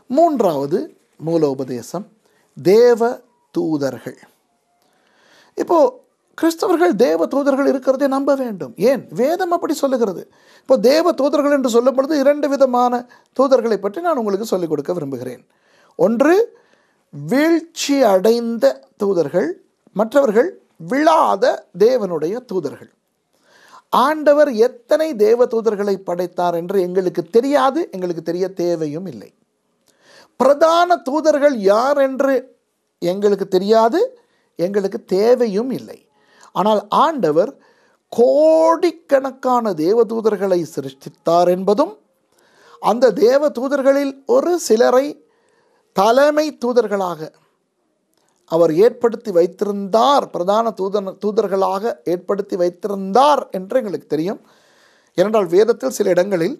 மூன்றாவது மூலோபதேசம் தேவ தூதர்கள் இப்போ கிறிஸ்தவர்கள் தேவ தூதர்கள் இருக்கிறதை நம்ப வேண்டும் ஏன் வேதம் அப்படி சொல்லுகிறது இப்போ தேவ தூதர்கள் என்று சொல்லும் பொழுது இரண்டு விதமான தூதர்களை பற்றி நான் உங்களுக்கு சொல்லிக் கொடுக்க விரும்புகிறேன் ஒன்று வீழ்ச்சி அடைந்த தூதர்கள் மற்றவர்கள் விழாத தேவனுடைய தூதர்கள் ஆண்டவர் எத்தனை தேவ தூதர்களை படைத்தார் என்று எங்களுக்கு தெரியாது எங்களுக்கு தெரிய தேவையும் இல்லை பிரதான தூதர்கள் யார் என்று எங்களுக்கு தெரியாது எங்களுக்கு தேவையும் இல்லை ஆனால் ஆண்டவர் கோடிக்கணக்கான தேவதூதர்களை சிருஷ்டித்தார் என்பதும் அந்த தேவ தூதர்களில் ஒரு சிலரை தலைமை தூதர்களாக அவர் ஏற்படுத்தி வைத்திருந்தார் பிரதான தூதர் தூதர்களாக ஏற்படுத்தி வைத்திருந்தார் என்று எங்களுக்கு தெரியும் ஏனென்றால் வேதத்தில் சில இடங்களில்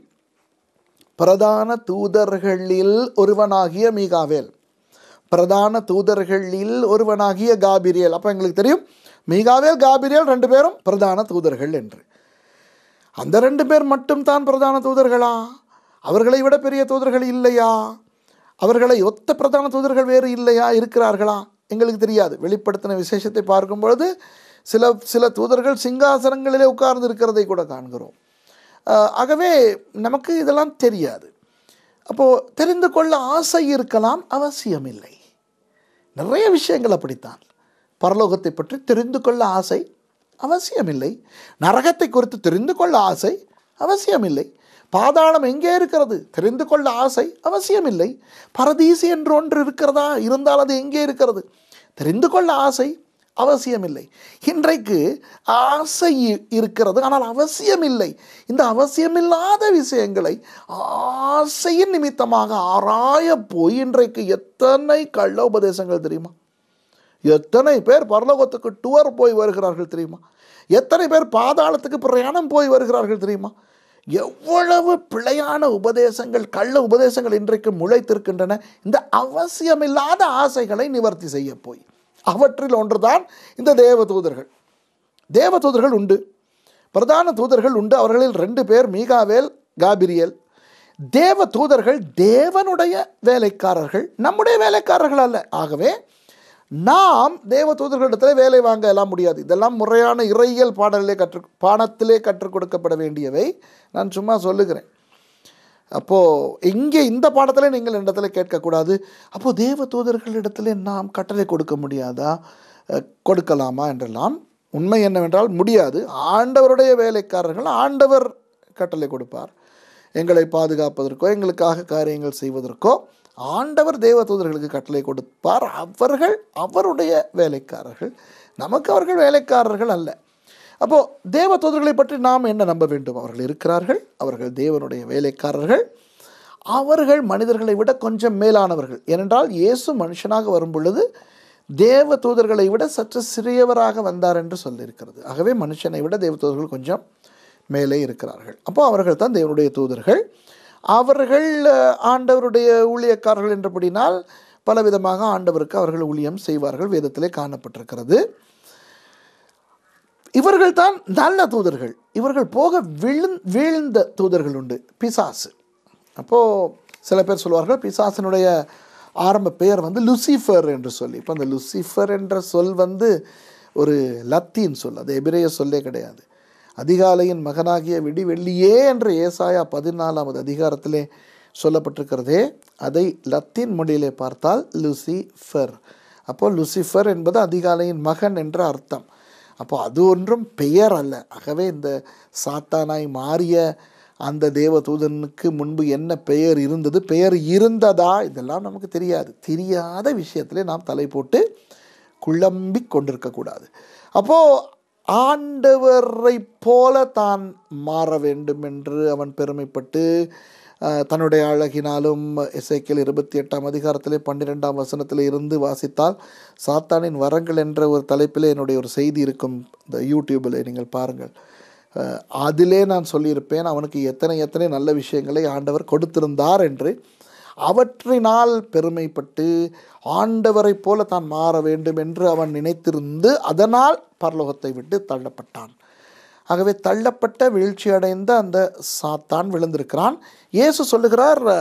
பிரதான தூதர்களில் ஒருவனாகிய மீகாவேல் பிரதான தூதர்களில் ஒருவனாகிய காபிரியல் அப்போ எங்களுக்கு தெரியும் மீகாவேல் காபிரியல் ரெண்டு பேரும் பிரதான தூதர்கள் என்று அந்த ரெண்டு பேர் மட்டும் தான் பிரதான தூதர்களா அவர்களை விட பெரிய தூதர்கள் இல்லையா அவர்களை ஒத்த பிரதான தூதர்கள் வேறு இல்லையா இருக்கிறார்களா எங்களுக்கு தெரியாது வெளிப்படுத்தின விசேஷத்தை பார்க்கும் பொழுது சில சில தூதர்கள் சிங்காசனங்களிலே உட்கார்ந்து இருக்கிறதை கூட காண்கிறோம் அஹ், ஆகவே நமக்கு இதெல்லாம் தெரியாது அப்போது தெரிந்து கொள்ள ஆசை இருக்கலாம் அவசியமில்லை நிறைய விஷயங்கள் அப்படித்தான் பரலோகத்தை பற்றி தெரிந்து கொள்ள ஆசை அவசியமில்லை நரகத்தை குறித்து தெரிந்து கொள்ள ஆசை அவசியமில்லை பாதாளம் எங்கே இருக்கிறது தெரிந்து கொள்ள ஆசை அவசியமில்லை பரதீசி என்று ஒன்று இருக்கிறதா இருந்தால் அது எங்கே இருக்கிறது தெரிந்து கொள்ள ஆசை அவசியமில்லை இன்றைக்கு ஆசை இ- இருக்கிறது ஆனால் அவசியமில்லை இந்த அவசியமில்லாத விஷயங்களை ஆசையின் நிமித்தமாக ஆராய போய் இன்றைக்கு எத்தனை கள்ள உபதேசங்கள் தெரியுமா எத்தனை பேர் பரலோகத்துக்கு டூர் போய் வருகிறார்கள் தெரியுமா எத்தனை பேர் பாதாளத்துக்கு பிரயாணம் போய் வருகிறார்கள் தெரியுமா எவ்வளவு பிழையான உபதேசங்கள் கள்ள உபதேசங்கள் இன்றைக்கு முளைத்திருக்கின்றன இந்த அவசியமில்லாத ஆசைகளை நிவர்த்தி செய்ய போய் அவற்றில் ஒன்றுதான் இந்த தேவதூதர்கள் தேவதூதர்கள் உண்டு பிரதான தூதர்கள் உண்டு அவர்களில் ரெண்டு பேர் மீகாவேல் காபிரியல் தேவ தூதர்கள் தேவனுடைய வேலைக்காரர்கள் நம்முடைய வேலைக்காரர்கள் அல்ல ஆகவே நாம் தேவ தூதர்களிடத்தில் வேலை வாங்க எல்லாம் முடியாது இதெல்லாம் முறையான இறையியல் பாடலிலே கற்று பாடத்திலே கற்றுக் கொடுக்கப்பட வேண்டியவை நான் சும்மா சொல்லுகிறேன் அப்போது இங்கே இந்த பாடத்தில் நீங்கள் இடத்துல கேட்கக்கூடாது அப்போது தேவ தூதர்களிடத்தில் நாம் கட்டளை கொடுக்க முடியாதா அஹ், கொடுக்கலாமா என்றெல்லாம் உண்மை என்னவென்றால் முடியாது ஆண்டவருடைய வேலைக்காரர்கள் ஆண்டவர் கட்டளை கொடுப்பார் எங்களை பாதுகாப்பதற்கோ எங்களுக்காக காரியங்கள் செய்வதற்கோ ஆண்டவர் தேவ தூதர்களுக்கு கட்டளை கொடுப்பார் அவர்கள் அவருடைய வேலைக்காரர்கள் நமக்கு அவர்கள் வேலைக்காரர்கள் அல்ல அப்போது தேவ தூதர்களை பற்றி நாம் என்ன நம்ப வேண்டும் அவர்கள் இருக்கிறார்கள் அவர்கள் தேவனுடைய வேலைக்காரர்கள் அவர்கள் மனிதர்களை விட கொஞ்சம் மேலானவர்கள் ஏனென்றால் இயேசு மனுஷனாக வரும் பொழுது தேவ தூதர்களை விட சற்று சிறியவராக வந்தார் என்று சொல்லியிருக்கிறது ஆகவே மனுஷனை விட தேவ தூதர்கள் கொஞ்சம் மேலே இருக்கிறார்கள் அப்போ அவர்கள் தான் தேவனுடைய தூதர்கள் அவர்கள் அஹ், ஆண்டவருடைய ஊழியக்காரர்கள் என்றபடினால் பலவிதமாக ஆண்டவருக்கு அவர்கள் ஊழியம் செய்வார்கள் வேதத்திலே காணப்பட்டிருக்கிறது இவர்கள் தான் நல்ல தூதர்கள் இவர்கள் போக விழுந் வீழ்ந்த தூதர்கள் உண்டு பிசாசு அப்போது சில பேர் சொல்வார்கள் பிசாசினுடைய ஆரம்ப பெயர் வந்து லுசிஃபர் என்று சொல்லி இப்போ அந்த லுசிஃபர் என்ற சொல் வந்து ஒரு லத்தீன் சொல் அது எபிரேய சொல்லே கிடையாது அதிகாலையின் மகனாகிய விடி வெள்ளியே என்ற ஏசாயா பதினாலாவது அதிகாரத்திலே சொல்லப்பட்டிருக்கிறதே அதை லத்தீன் மொழியிலே பார்த்தால் லுசிஃபர் அப்போ லுசிஃபர் என்பது அதிகாலையின் மகன் என்ற அர்த்தம் அப்போ அது ஒன்றும் பெயர் அல்ல ஆகவே இந்த சாத்தானாய் மாறிய அந்த தேவதூதனுக்கு முன்பு என்ன பெயர் இருந்தது பெயர் இருந்ததா இதெல்லாம் நமக்கு தெரியாது தெரியாத விஷயத்திலே நாம் தலை போட்டு குழம்பி கொண்டிருக்கக்கூடாது அப்போது ஆண்டவரை போல தான் மாற வேண்டும் என்று அவன் பெருமைப்பட்டு அஹ், தன்னுடைய அழகினாலும் இசைக்கில் இருபத்தி எட்டாம் அதிகாரத்திலே பன்னிரெண்டாம் வசனத்தில் இருந்து வாசித்தால் சாத்தானின் வரங்கள் என்ற ஒரு தலைப்பில் என்னுடைய ஒரு செய்தி இருக்கும் இந்த யூடியூபில் நீங்கள் பாருங்கள் அஹ், அதிலே நான் சொல்லியிருப்பேன் அவனுக்கு எத்தனை எத்தனை நல்ல விஷயங்களை ஆண்டவர் கொடுத்திருந்தார் என்று அவற்றினால் பெருமைப்பட்டு ஆண்டவரைப் போல தான் மாற வேண்டும் என்று அவன் நினைத்திருந்து அதனால் பரலோகத்தை விட்டு தள்ளப்பட்டான் ஆகவே தள்ளப்பட்ட வீழ்ச்சி அடைந்த அந்த சாத்தான் விழுந்திருக்கிறான் இயேசு சொல்லுகிறார்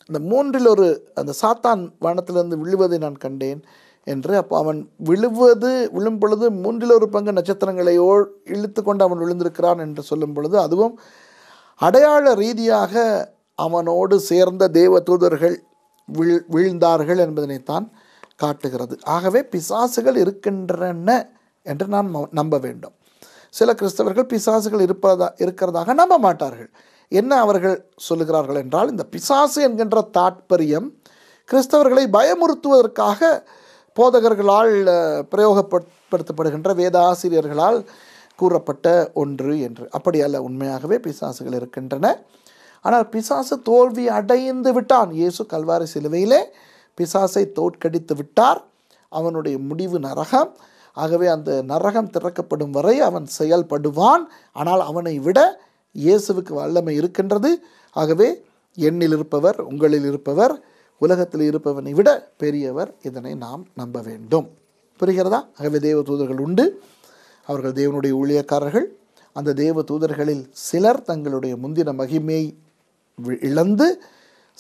அந்த மூன்றில் ஒரு அந்த சாத்தான் வானத்திலிருந்து விழுவதை நான் கண்டேன் என்று அப்போ அவன் விழுவது விழும் பொழுது மூன்றில் ஒரு பங்கு நட்சத்திரங்களையோ இழுத்து கொண்டு அவன் விழுந்திருக்கிறான் என்று சொல்லும் பொழுது அதுவும் அடையாள ரீதியாக அவனோடு சேர்ந்த தேவ தூதர்கள் வீழ் வீழ்ந்தார்கள் என்பதனைத்தான் காட்டுகிறது ஆகவே பிசாசுகள் இருக்கின்றன என்று நாம் நம்ப வேண்டும் சில கிறிஸ்தவர்கள் பிசாசுகள் இருப்பதா இருக்கிறதாக நம்ப மாட்டார்கள் என்ன அவர்கள் சொல்லுகிறார்கள் என்றால் இந்த பிசாசு என்கின்ற தாற்பயம் கிறிஸ்தவர்களை பயமுறுத்துவதற்காக போதகர்களால் பிரயோகப்படுத்தப்படுகின்ற வேத ஆசிரியர்களால் கூறப்பட்ட ஒன்று என்று அப்படி அல்ல உண்மையாகவே பிசாசுகள் இருக்கின்றன ஆனால் பிசாசு தோல்வி அடைந்து விட்டான் இயேசு கல்வாரி சிலுவையிலே பிசாசை தோற்கடித்து விட்டார் அவனுடைய முடிவு நரகம் ஆகவே அந்த நரகம் திறக்கப்படும் வரை அவன் செயல்படுவான் ஆனால் அவனை விட இயேசுவுக்கு வல்லமை இருக்கின்றது ஆகவே எண்ணில் இருப்பவர் உங்களில் இருப்பவர் உலகத்தில் இருப்பவனை விட பெரியவர் இதனை நாம் நம்ப வேண்டும் புரிகிறதா ஆகவே தேவ தூதர்கள் உண்டு அவர்கள் தேவனுடைய ஊழியக்காரர்கள் அந்த தேவ தூதர்களில் சிலர் தங்களுடைய முந்தின மகிமையை இழந்து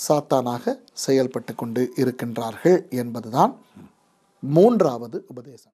சாத்தானாக செயல்பட்டு கொண்டு இருக்கின்றார்கள் என்பதுதான் மூன்றாவது உபதேசம்